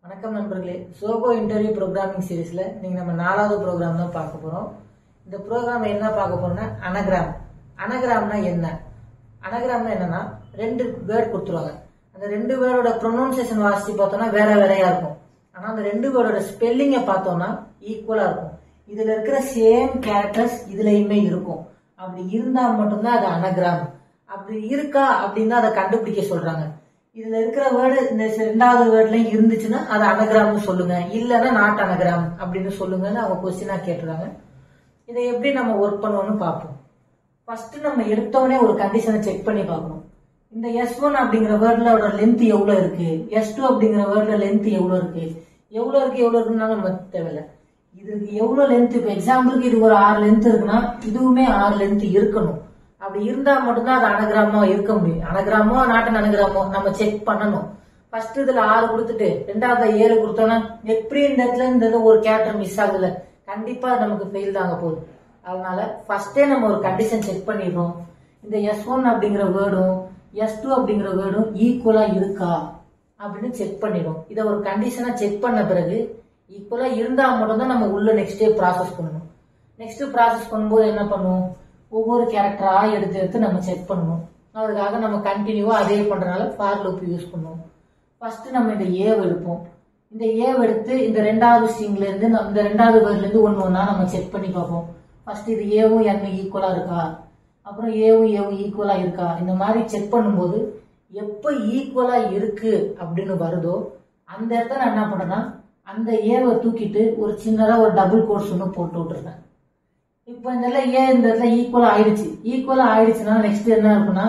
வணக்கம் நண்பர்களே சோகோ interview programming சீரீஸ்ல நீங்க நம்ம நாலாவது ப்ரோக்ராம் தான் பார்க்க போறோம் இந்த ப்ரோக்ராம் என்ன பார்க்க போறோம்னா அனகிராம் அனகிராம்னா என்ன அனகிராம்னா என்னன்னா ரெண்டு வேர்ட் கொடுத்துருவாங்க அந்த ரெண்டு வேர்டோட ப்ரொனவுன்சியேஷன் வாசிச்சு பார்த்தோம்னா வேற வேறையா இருக்கும் ஆனா அந்த ரெண்டு வேர்டோட ஸ்பெல்லிங்கை பார்த்தோம்னா ஈக்குவலா இருக்கும் இதுல இருக்கிற சேம் கேரக்டர்ஸ் இதுலயுமே இருக்கும் அப்படி இருந்தா மட்டும்தான் அது அனகிராம் அப்படி இருக்கா அப்படின்னா அதை கண்டுபிடிக்க சொல்றாங்க இதுல இருக்கிற வேர்டு இந்த ரெண்டாவது வேர்ட்லயும் இருந்துச்சுன்னா அது அனகிராம்னு சொல்லுங்க இல்லைன்னா நாட் அனகிராம் அப்படின்னு சொல்லுங்கன்னு அவங்க கொஸ்டினா கேட்டுறாங்க இதை எப்படி நம்ம ஒர்க் பண்ணுவோம்னு பார்ப்போம் ஃபர்ஸ்ட் நம்ம எடுத்தோடனே ஒரு கண்டிஷனை செக் பண்ணி பார்க்கணும் இந்த எஸ் ஒன் அப்படிங்கிற வேர்ட்லோட லென்த் எவ்வளவு இருக்கு எஸ் டூ அப்படிங்கிற வேர்ட்ல லென்த் எவ்வளவு இருக்கு எவ்வளவு இருக்கு எவ்வளவு இருக்குன்னாலும் நம்ம தேவையில்ல இதுக்கு எவ்வளவு லென்த் இப்போ எக்ஸாம்பிளுக்கு இது ஒரு ஆறு லென்த் இருக்குன்னா இதுவுமே ஆறு லென்த் இருக்கணும் அப்படி இருந்தா மட்டும்தான் அது அனகிராமமா இருக்க முடியும் அனகிராமோ நாட்டன் அனகிராமோ நம்ம செக் பண்ணணும் ஃபர்ஸ்ட் இதுல ஆறு கொடுத்துட்டு ரெண்டாவது ஏழு கொடுத்தோம்னா எப்படி இந்த இடத்துல இந்த இதுல ஒரு கேரக்டர் மிஸ் ஆகுதுல கண்டிப்பா அது நமக்கு ஃபெயில் தாங்க போகுது அதனால ஃபர்ஸ்டே நம்ம ஒரு கண்டிஷன் செக் பண்ணிடுறோம் இந்த எஸ் ஒன் அப்படிங்கிற வேர்டும் எஸ் டூ அப்படிங்கிற வேர்டும் ஈக்குவலா இருக்கா அப்படின்னு செக் பண்ணிடும் இதை ஒரு கண்டிஷனா செக் பண்ண பிறகு ஈக்குவலா இருந்தா மட்டும்தான் நம்ம உள்ள நெக்ஸ்ட் டே ப்ராசஸ் பண்ணணும் நெக்ஸ்ட் ப்ராசஸ் பண்ணும்போது என்ன பண்ணுவோம் ஒவ்வொரு கேரக்டரா எடுத்து எடுத்து நம்ம செக் பண்ணணும் அதுக்காக நம்ம கண்டினியூவா அதே பண்றதுனால ஃபார் லூப் யூஸ் பண்ணுவோம் ஃபர்ஸ்ட் நம்ம இந்த ஏவ் எடுப்போம் இந்த ஏவ் எடுத்து இந்த ரெண்டாவது ஸ்ட்ரிங்ல இருந்து நம்ம- இந்த ரெண்டாவது வேர்ட்ல இருந்து ஒன்னு ஒன்னா நம்ம செக் பண்ணி பார்ப்போம் ஃபர்ஸ்ட் இது ஏவும் என் ஈக்குவலா இருக்கா அப்புறம் ஏவும் ஏவும் ஈக்குவலா இருக்கா இந்த மாதிரி செக் பண்ணும்போது எப்ப ஈக்குவலா இருக்கு அப்படின்னு வருதோ அந்த இடத்துல நான் என்ன பண்றேன்னா அந்த ஏவை தூக்கிட்டு ஒரு சின்னதா ஒரு டபுள் கோர்ஸ் ஒன்று போட்டு விட்டுருந்தேன் இப்போ இந்த இடத்துல ஏ இந்த இடத்துல ஈக்குவலா ஆயிடுச்சு ஈக்குவலா ஆயிடுச்சுன்னா நெக்ஸ்ட் என்ன இருக்குன்னா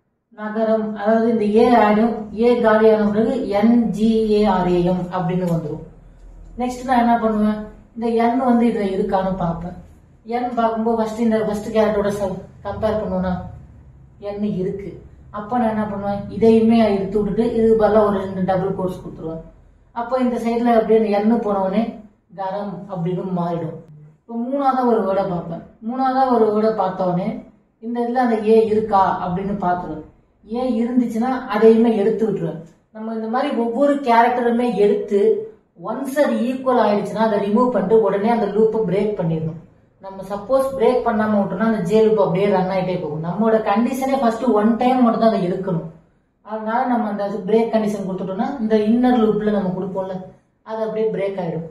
நகரம் அதாவது இந்த ஏ ஆயிடும் ஏ காலியான பிறகு என்ஜிஏஆர்ஏஎம் அப்படின்னு வந்துடும் நெக்ஸ்ட் நான் என்ன பண்ணுவேன் இந்த என் வந்து இதுல இருக்கான்னு பார்ப்பேன் என் பார்க்கும்போது ஃபர்ஸ்ட் இந்த ஃபர்ஸ்ட் கேரக்டரோட கம்பேர் பண்ணுவேன்னா என் இருக்கு அப்ப நான் என்ன பண்ணுவேன் இதையுமே எடுத்து விட்டுட்டு இதுக்கு பதிலாக ஒரு ரெண்டு டபுள் கோர்ஸ் கொடுத்துருவேன் அப்போ இந்த சைடுல அப்படியே இந்த எண்ணு போனவொடனே கரம் அப்படின்னு மாறிடும் இப்போ மூணாவதா ஒரு வேர்டை பார்ப்பேன் மூணாவதா ஒரு வேர்டை பார்த்தவொடனே இந்த இதுல அந்த ஏ இருக்கா அப்படின்னு பார்த்துருவேன் ஏ இருந்துச்சுன்னா அதையுமே எடுத்து விட்டுருவேன் நம்ம இந்த மாதிரி ஒவ்வொரு கேரக்டருமே எடுத்து ஒன்ஸ் அது ஈக்குவல் ஆயிடுச்சுன்னா அதை ரிமூவ் பண்ணிட்டு உடனே அந்த லூப்பை பிரேக் பண்ணிடணும் நம்ம சப்போஸ் பிரேக் பண்ணாம விட்டோம்னா அந்த ஜே லூப் அப்படியே ரன் ஆயிட்டே போகும் நம்மளோட கண்டிஷனே ஃபர்ஸ்ட் ஒன் டைம் மட்டும் தான் அதை எடுக்கணும் அதனால நம்ம அந்த பிரேக் கண்டிஷன் கொடுத்துட்டோம்னா இந்த இன்னர் லூப்ல நம்ம கொடுப்போம்ல அது அப்படியே பிரேக் ஆயிடும்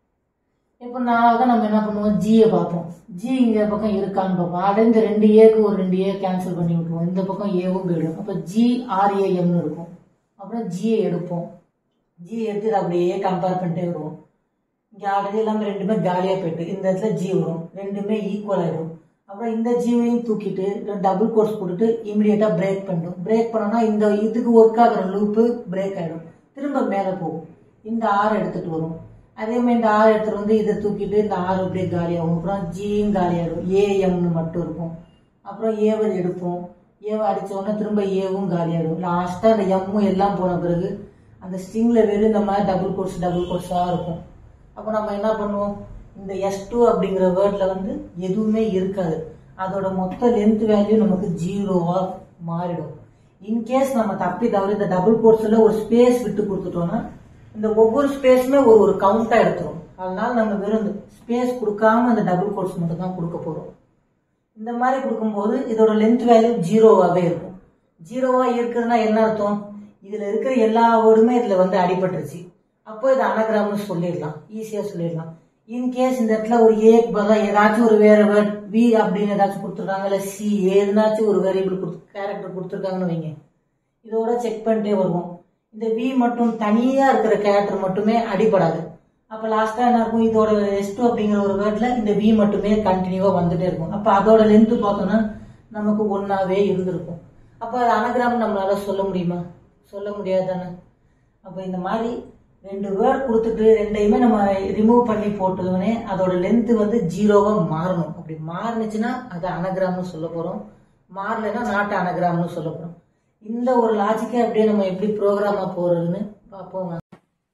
இப்போ நாலாவது நம்ம என்ன பண்ணுவோம் ஜியை பார்ப்போம் ஜி இங்க பக்கம் இருக்கான்னு பார்ப்போம் அதை இந்த ரெண்டு ஏக்கு ஒரு ரெண்டு ஏ கேன்சல் பண்ணி விட்டுருவோம் இந்த பக்கம் ஏவும் போயிடும் அப்போ ஜி ஆர்ஏஎம்னு இருக்கும் அப்புறம் ஜியை எடுப்போம் ஜி எடுத்து இதை அப்படியே கம்பேர் பண்ணிட்டே வருவோம் இங்கே ஆல்ரெடி எல்லாமே ரெண்டுமே காலியாக போயிட்டு இந்த இடத்துல ஜி வரும் ரெண்டுமே ஈக்குவல் ஆயிடும் அப்புறம் இந்த ஜியையும் தூக்கிட்டு டபுள் கோர்ஸ் போட்டுட்டு இமிடியேட்டா பிரேக் பண்ணிடும் பிரேக் பண்ணோம்னா இந்த இதுக்கு ஒர்க் ஆகுற லூப்பு பிரேக் ஆயிடும் திரும்ப மேலே போகும் இந்த ஆறு எடுத்துட்டு வரும் அதே மாதிரி இந்த ஆறு எடுத்துட்டு வந்து இதை தூக்கிட்டு இந்த ஆறு அப்படியே காலியாகும் அப்புறம் ஜியும் காலியாகும் ஏஎம்னு மட்டும் இருக்கும் அப்புறம் ஏவை எடுப்போம் ஏவை அடிச்ச உடனே திரும்ப ஏவும் காலியாகும் லாஸ்டா அந்த எம்மும் எல்லாம் போன பிறகு அந்த ஸ்ட்ரிங்ல வெறும் இந்த மாதிரி டபுள் கோர்ஸ் டபுள் கோர்ஸா இருக்கும் அப்போ நம்ம என்ன பண்ணுவோம் இந்த எஸ் டூ அப்படிங்கிற வேர்ட்ல வந்து எதுவுமே இருக்காது அதோட மொத்த லென்த் வேல்யூ நமக்கு ஜீரோவா மாறிடும் இன்கேஸ் நம்ம தப்பி தவறி இந்த டபுள் கோர்ஸ்ல ஒரு ஸ்பேஸ் விட்டு கொடுத்துட்டோம்னா இந்த ஒவ்வொரு ஸ்பேஸுமே ஒரு ஒரு கவுண்டா எடுத்துரும் அதனால நம்ம வெறும் ஸ்பேஸ் கொடுக்காம அந்த டபுள் கோர்ஸ் மட்டும் தான் கொடுக்க போறோம் இந்த மாதிரி கொடுக்கும்போது இதோட லென்த் வேல்யூ ஜீரோவாவே இருக்கும் ஜீரோவா இருக்குதுன்னா என்ன அர்த்தம் இதுல இருக்கிற எல்லா வேர்டுமே இதுல வந்து அடிபட்டுருச்சு அப்போ இது அனகிராம்னு சொல்லிடலாம் ஈஸியா சொல்லிடலாம் இன்கேஸ் இந்த இடத்துல ஒரு ஏக்கு பதிலாக ஏதாச்சும் ஒரு வேற வேர்ட் வி அப்படின்னு ஏதாச்சும் கொடுத்துருக்காங்க இல்ல சி ஏதுனாச்சும் ஒரு வேரியபிள் கொடுத்து கேரக்டர் கொடுத்துருக்காங்கன்னு வைங்க இதோட செக் பண்ணிட்டே வருவோம் இந்த வி மட்டும் தனியா இருக்கிற கேரக்டர் மட்டுமே அடிபடாது அப்ப லாஸ்டா என்ன இருக்கும் இதோட எஸ் டூ அப்படிங்கிற ஒரு வேர்ட்ல இந்த வி மட்டுமே கண்டினியூவா வந்துட்டே இருக்கும் அப்ப அதோட லென்த் பார்த்தோம்னா நமக்கு ஒன்னாவே இருந்திருக்கும் அப்ப அது அனகிராம் நம்மளால சொல்ல முடியுமா சொல்ல முடியாது தானே அப்ப இந்த மாதிரி ரெண்டு வேர்ட் கொடுத்துட்டு ரெண்டையுமே நம்ம ரிமூவ் பண்ணி போட்டதுனே அதோட லென்த் வந்து ஜீரோவா மாறணும் அப்படி மாறுனுச்சுன்னா அது அனகிராம்னு சொல்ல போறோம் மாறலைன்னா நாட்டு அனகிராம்னு சொல்ல போறோம் இந்த ஒரு லாஜிக்கை அப்படியே நம்ம எப்படி ப்ரோக்ராமா போறதுன்னு பார்ப்போம் வாங்க.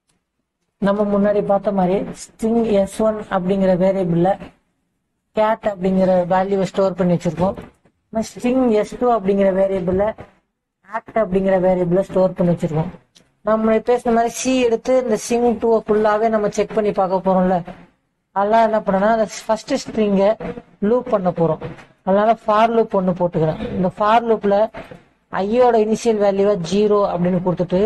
நம்ம முன்னாடி பார்த்த மாதிரி ஸ்ட்ரிங் எஸ் ஒன் அப்படிங்கிற வேரியபிள்ல கேட் அப்படிங்கிற வேல்யூவை ஸ்டோர் பண்ணி வச்சிருக்கோம் ஸ்ட்ரிங் எஸ் டூ அப்படிங்கிற வேரியபிள்ல ஆக்ட் அப்படிங்கிற வேரியபிள ஸ்டோர் பண்ணி வச்சிருக்கோம் நம்ம பேசுன மாதிரி சி எடுத்து இந்த சிங் டூ ஃபுல்லாவே நம்ம செக் பண்ணி பார்க்க போறோம்ல அதெல்லாம் என்ன பண்ணனா அந்த ஃபர்ஸ்ட் ஸ்ட்ரிங்க லூப் பண்ண போறோம் அதனால ஃபார் லூப் ஒன்று போட்டுக்கிறேன் இந்த ஃபார் லூப்ல ஐயோட இனிஷியல் வேல்யூவா ஜீரோ அப்படின்னு கொடுத்துட்டு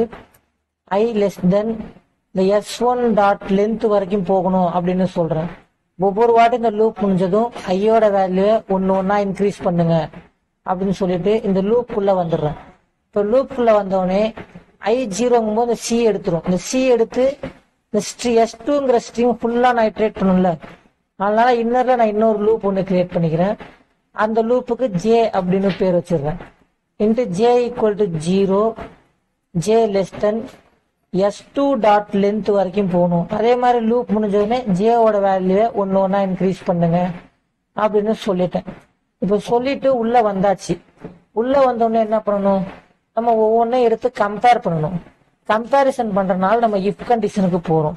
ஐ லெஸ் தென் இந்த எஸ் ஒன் டாட் லென்த் வரைக்கும் போகணும் அப்படின்னு சொல்றேன் ஒவ்வொரு வாட்டி இந்த லூப் முடிஞ்சதும் ஐயோட வேல்யூவை ஒன்று ஒன்றா இன்க்ரீஸ் பண்ணுங்க அப்படின்னு சொல்லிட்டு இந்த லூப்புக்குள்ள வந்துடுறேன் இப்போ லூப்புக்குள்ள வந்தோடனே ஐ ஜீரோங்கும் போது சி எடுத்துரும் இந்த சி எடுத்து இந்த ஸ்ட்ரி எஸ் டூங்கிற ஸ்ட்ரிங் ஃபுல்லா நான் இட்ரேட் பண்ணணும்ல அதனால இன்னர்ல நான் இன்னொரு லூப் ஒன்று கிரியேட் பண்ணிக்கிறேன் அந்த லூப்புக்கு ஜே அப்படின்னு பேர் வச்சிடுறேன் int J equal to zero J less than S two dot length வரைக்கும் போகணும் அதே மாதிரி லூப் முடிஞ்சதுமே ஜேவோட வேல்யூவை ஒன்று ஒன்றா இன்க்ரீஸ் பண்ணுங்க அப்படின்னு சொல்லிட்டேன் இப்போ சொல்லிட்டு உள்ள வந்தாச்சு உள்ள வந்தோடனே என்ன பண்ணணும் நம்ம ஒவ்வொன்றும் எடுத்து கம்பேர் பண்ணணும் கம்பேரிசன் பண்றதுனால நம்ம இஃப் கண்டிஷனுக்கு போறோம்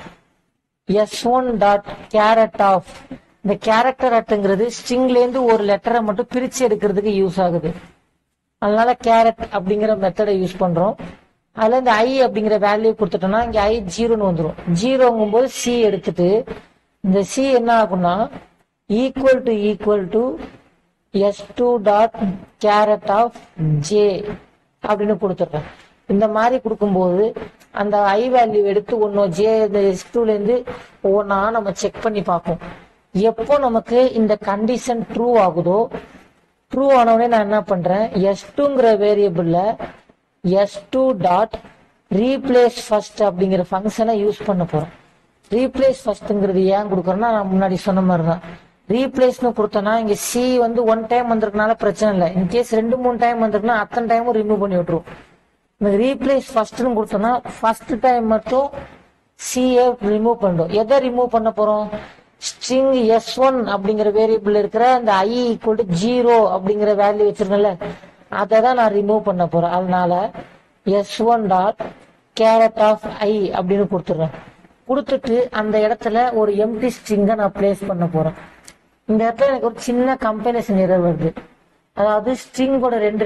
S one dot char at of இந்த கேரக்டர் அட்டுங்கிறது ஸ்ட்ரிங்ல இருந்து ஒரு லெட்டரை மட்டும் பிரிச்சு எடுக்கிறதுக்கு யூஸ் ஆகுது அதனால கேரட் அப்படிங்கிற மெத்தடை யூஸ் பண்றோம் அதுல இந்த ஐ அப்படிங்கிற வேல்யூ கொடுத்துட்டோம்னா இங்க ஐ ஜீரோன்னு வந்துடும் ஜீரோங்கும் போது சி எடுத்துட்டு இந்த சி என்ன ஆகும்னா equal to equal to S two dot char at of J அப்படின்னு கொடுத்துட்றேன் இந்த மாதிரி கொடுக்கும்போது அந்த ஐ வேல்யூ எடுத்து ஒன்றும் ஜே இந்த எஸ் டூலேருந்து ஒவ்வொன்றா நம்ம செக் பண்ணி பார்ப்போம் எப்போ நமக்கு இந்த கண்டிஷன் ட்ரூ ஆகுதோ ட்ரூ ஆனவுடனே நான் என்ன பண்றேன் எஸ் டூங்கிற வேரியபிள்ல S two dot replace first அப்படிங்கிற ஃபங்க்ஷனை யூஸ் பண்ண போறேன் ரீப்ளேஸ் ஃபர்ஸ்ட்ங்கிறது ஏன் கொடுக்குறேன்னா நான் முன்னாடி சொன்ன மாதிரி தான் ரீப்ளேஸ்னு கொடுத்தேன்னா இங்க சி வந்து ஒன் டைம் வந்திருக்கனால பிரச்சனை இல்லை இன்கேஸ் ரெண்டு மூணு டைம் வந்திருக்குன்னா அத்தனை டைமும் ரிமூவ் பண்ணி விட்டுரும் இந்த ரீப்ளேஸ் ஃபர்ஸ்ட்னு கொடுத்தோம்னா ஃபர்ஸ்ட் டைம் மட்டும் சிஏ ரிமூவ் பண்ணிடும் எதை ரிமூவ் பண்ண போறோம் ஸ்ட்ரிங் எஸ் ஒன் அப்படிங்கிற வேரியபிள் இருக்கிற அந்த ஐ ஈக்குவல் டு ஜீரோ அப்படிங்கிற வேல்யூ வச்சிருக்கேன்ல அதை தான் நான் ரிமூவ் பண்ண போறேன் அதனால S one dot char at of I அப்படின்னு கொடுத்துட்றேன் கொடுத்துட்டு அந்த இடத்துல ஒரு எம்டி ஸ்ட்ரிங்கை நான் பிளேஸ் பண்ண போறேன் இந்த இடத்துல எனக்கு ஒரு சின்ன கம்பைனேஷன் எரர் வருது அதாவது ஸ்ட்ரிங்கோட ரெண்டு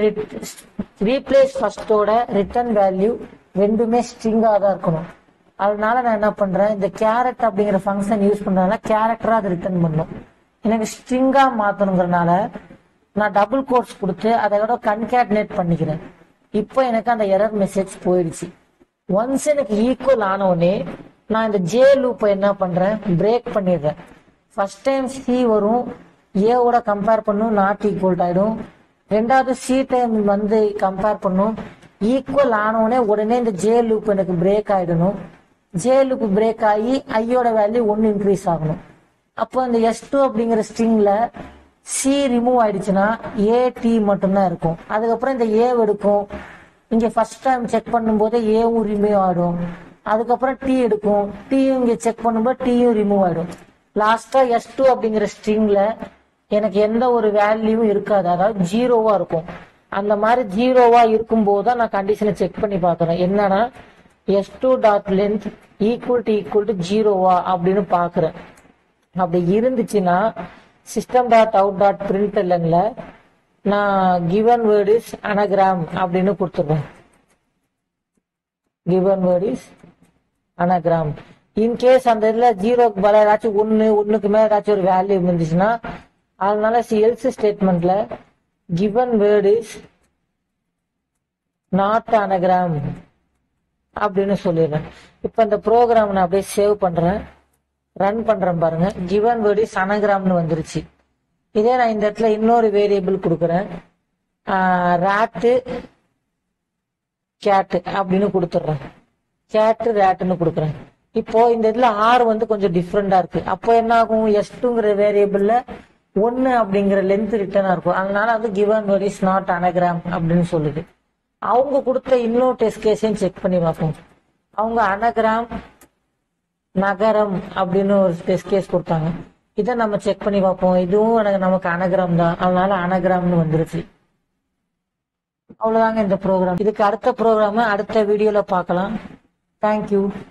ரீப்ளேஸ் ஃபர்ஸ்டோட ரிட்டர்ன் வேல்யூ ரெண்டுமே ஸ்ட்ரிங்கா தான் இருக்கணும் அதனால நான் என்ன பண்றேன் இந்த கேரட் அப்படிங்கிற ஃபங்க்ஷன் யூஸ் பண்றதுனால கேரக்டரா அது ரிட்டர்ன் பண்ணும் எனக்கு ஸ்ட்ரிங்கா மாத்தணுங்கிறனால நான் டபுள் கோட்ஸ் கொடுத்து அதோட கன்கேட்னேட் பண்ணிக்கிறேன் இப்போ எனக்கு அந்த எரர் மெசேஜ் போயிடுச்சு ஒன்ஸ் எனக்கு ஈக்குவல் ஆனவுடனே நான் இந்த ஜே லூப்பை என்ன பண்றேன் பிரேக் பண்ணிடுறேன் ஃபர்ஸ்ட் டைம் சி வரும் ஏவோட கம்பேர் பண்ணும் நாட் ஈக்குவல் ஆயிடும் ரெண்டாவது சி டைம் வந்து கம்பேர் பண்ணும் ஈக்குவல் ஆனவுடனே உடனே இந்த ஜே லூப் எனக்கு பிரேக் ஆயிடணும் ஜே லூப் பிரேக் ஆகி ஐயோட வேல்யூ ஒன்னு இன்க்ரீஸ் ஆகணும் அப்போ இந்த எஸ் டூ அப்படிங்கிற ஸ்ட்ரிங்ல சி ரிமூவ் ஆயிடுச்சுன்னா ஏ டி மட்டும்தான் இருக்கும் அதுக்கப்புறம் இந்த ஏ எடுக்கும் இங்க ஃபர்ஸ்ட் டைம் செக் பண்ணும்போது ஏவும் ரிமூவ் ஆயிடும் அதுக்கப்புறம் டி எடுக்கும் டீயும் இங்க செக் பண்ணும்போது டீயும் ரிமூவ் ஆயிடும் லாஸ்டா எஸ் டூ அப்படிங்கிற ஸ்ட்ரிங்ல எனக்கு எந்த ஒரு வேல்யூவும் இருக்காது அதாவது ஜீரோவா இருக்கும் அந்த மாதிரி ஜீரோவா இருக்கும்போது தான் நான் கண்டிஷனை செக் பண்ணி பார்க்கறேன் என்னன்னா S two dot length equal to equal to ஜீரோவா அப்படின்னு பார்க்கறேன் அப்படி இருந்துச்சுன்னா சிஸ்டம் டாட் அவுட் டாட் பிரிண்டர்ல நான் கிவன் வேர்ட் இஸ் அனகிராம் அப்படின்னு கொடுத்துருவேன் given word is anagram in case அந்த இதுல ஜீரோக்கு பதிலா ஏதாச்சும் ஒன்னு ஒண்ணுக்கு மேல ஏதாச்சும் ஒரு வேல்யூ இருந்துச்சுன்னா அதனால எல்ஸ் ஸ்டேட்மெண்ட்ல given word is not anagram அப்படின்னு சொல்லிடுறேன் இப்ப இந்த ப்ரோக்ராம் நான் அப்படியே சேவ் பண்றேன் ரன் பண்றேன் பாருங்க கிவன் வேர்ட் இஸ் அனகிராம்னு வந்துருச்சு இதே நான் இந்த இடத்துல இன்னொரு வேரியபிள் கொடுக்குறேன் ராட்டு கேட்டு அப்படின்னு கொடுத்துட்றேன் கேட்டு ரேட்டுன்னு கொடுக்குறேன் இப்போ இந்த இதுல ஆர் வந்து கொஞ்சம் டிஃப்ரெண்டா இருக்கு அப்போ என்ன ஆகும் எஸ் டூங்கிற வேரியபிள்ல ஒன்னு அப்படிங்கிற லென்த் ரிட்டர்னா இருக்கும் அதனால வந்து given word is not anagram அப்படின்னு சொல்லுது அவங்க கொடுத்த இன்னொரு டெஸ்ட் கேஸையும் செக் பண்ணி பார்ப்போம் அவங்க அனகிராம் நகரம் அப்படின்னு ஒரு டெஸ்ட் கேஸ் கொடுத்தாங்க இதை நம்ம செக் பண்ணி பார்ப்போம் இதுவும் எனக்கு நமக்கு அனகிராம் தான் அதனால அனகிராம்னு வந்துருச்சு அவ்வளவுதாங்க இந்த ப்ரோக்ராம் இதுக்கு அடுத்த ப்ரோக்ராம் அடுத்த வீடியோல பார்க்கலாம் தேங்க்யூ